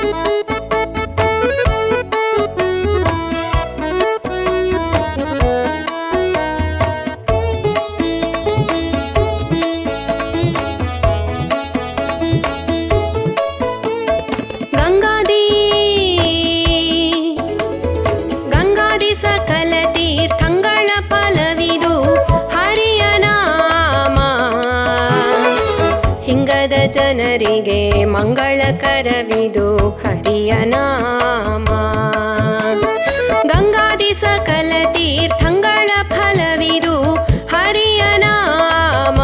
ಗಂಗಾದಿ ಗಂಗಾದಿ ಸಕಲ ತೀರ್ಥಂಗಳ ಫಲವಿದು ಹರಿಯ ನಾಮ ಹಿಂಗದ ಜನರಿಗೆ ಮಂಗಳಕರವಿದು ಹರಿಯ ನಾಮ ಗಂಗಾದಿ ಸಕಲ ತೀರ್ಥಂಗಳ ಫಲವಿದು ಹರಿಯ ನಾಮ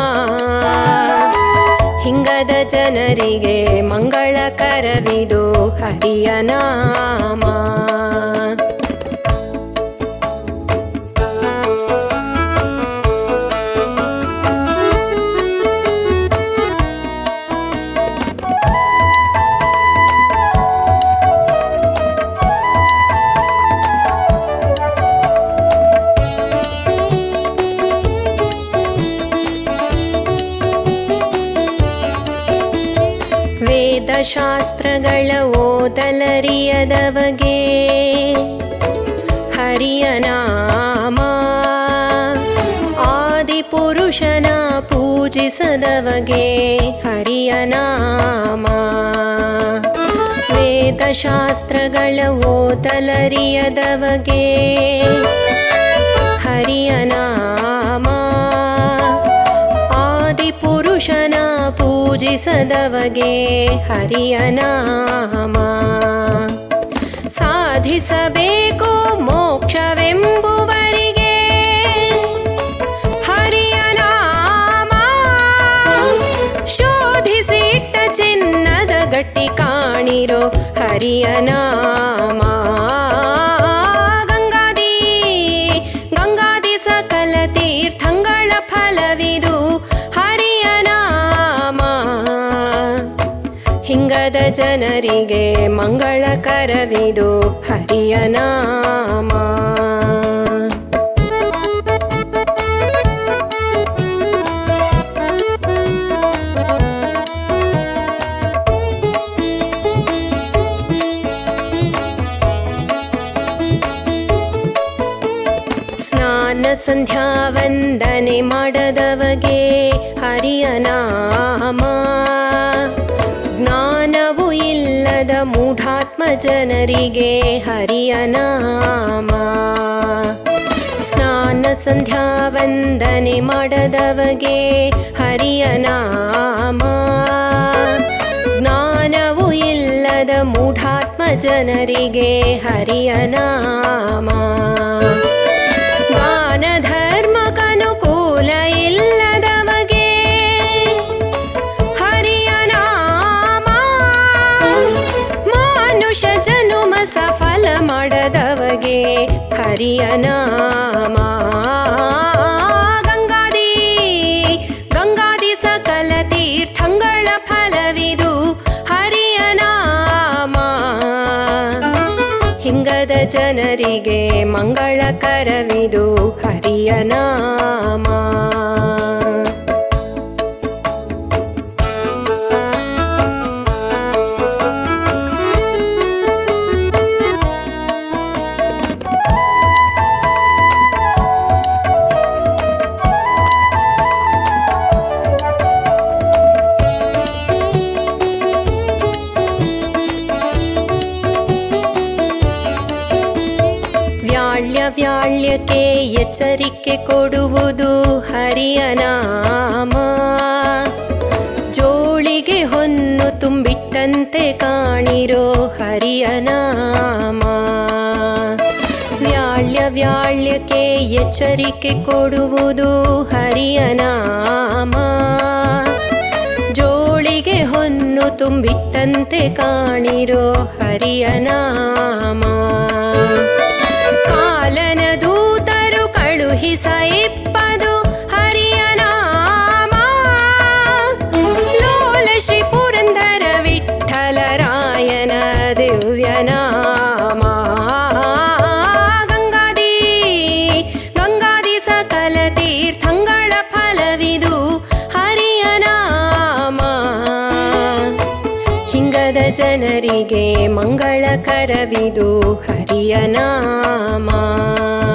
ಹಿಂಗದ ಜನರಿಗೆ ಮಂಗಳಕರವಿದು ಹರಿಯ ನಾಮ ವೇದಶಾಸ್ತ್ರಗಳ ಓದಲರಿಯದವಗೆ ಹರಿಯ ನಾಮ ಆದಿಪುರುಷನ ಪೂಜಿಸದವಗೆ ಹರಿಯ ನಾಮ ವೇದಶಾಸ್ತ್ರಗಳ ಓದಲರಿಯದವಗೆ ಹರಿಯ ನಾಮ ಆದಿಪುರುಷನ ಪೂಜಿಸದವಗೆ ಹರಿಯ ನಾಮ ಸಾಧಿಸಬೇಕು ಮೋಕ್ಷವೆಂಬುವರಿಗೆ ಹರಿಯ ನಾಮ ಶೋಧಿಸಿಟ್ಟ ಚಿನ್ನದ ಗಟ್ಟಿ ಕಾಣಿರೋ ಹರಿಯ ನಾಮ ಗಂಗಾದಿ ಗಂಗಾದಿ ಸಕಲ ತೀರ್ಥಂಗಳ ಫಲವಿದು ಹರಿಯ ನಾಮ ಹಿಂಗದ ಜನರಿಗೆ ಮಂಗಳಕರವಿದು ಹರಿಯ ನಾಮ ಸ್ನಾನ ಸಂಧ್ಯಾ ವಂದನೆ ಮಾಡದವಗೆ ಹರಿಯ ನಾಮ ಜ್ಞಾನವು ಇಲ್ಲದ ಮೂಢಾತ್ಮ ಜನರಿಗೆ ಹರಿಯ ನಾಮ ಸ್ನಾನ ಸಂಧ್ಯಾ ವಂದನೆ ಮಾಡದವಗೆ ಹರಿಯ ನಾಮ ಜ್ಞಾನವು ಇಲ್ಲದ ಮೂಢಾತ್ಮ ಜನರಿಗೆ ಹರಿಯ ನಾಮ ದಾನ ಧರ್ಮಕ್ಕನುಕೂಲ ಇಲ್ಲದವಗೆ ಹರಿಯ ನಾಮ ಮಾನುಷ ಜನುಮ ಸಫಲ ಮಾಡದವಗೆ ಹರಿಯ ನಾಮ ಗಂಗಾದಿ ಗಂಗಾದಿ ಸಕಲ ತೀರ್ಥಂಗಳ ಫಲವಿದು ಹರಿಯ ನಾಮ ಹಿಂಗದ ಜನರಿಗೆ ಮಂಗಳಕರವಿದು ಹರಿಯ ನಾಮ ವ್ಯಾಳ್ಯ ವ್ಯಾಳ್ಯಕ್ಕೆ ಎಚ್ಚರಿಕೆ ಕೊಡುವುದು ಹರಿಯ ನಾಮ ಜೋಳಿಗೆ ಹೊನ್ನು ತುಂಬಿಟ್ಟಂತೆ ಕಾಣಿರೋ ಹರಿಯ ನಾಮ ವ್ಯಾಳ್ಯ ವ್ಯಾಳ್ಯಕ್ಕೆ ಎಚ್ಚರಿಕೆ ಕೊಡುವುದು ಹರಿಯ ನಾಮ ಜೋಳಿಗೆ ಹೊನ್ನು ತುಂಬಿಟ್ಟಂತೆ ಕಾಣಿರೋ ಹರಿಯ ನಾಮ ಕಾಲನ ದೂತರು ಕಳುಹಿಸ ಇಪ್ಪದು ಹರಿಯ ನಾಮ ಲೋಲ ಶ್ರೀ ಪುರಂದರ ವಿಠಲರಾಯನ ದಿವ್ಯ ನಾಮ ಗಂಗಾದಿ ಗಂಗಾದಿ ಸಕಲ ತೀರ್ಥಂಗಳ ಫಲವಿದು ಹರಿಯ ನಾಮ ಹಿಂಗದ ಜನರಿಗೆ ಮಂಗಳಕರವಿದು ಹರಿಯ ನಾಮ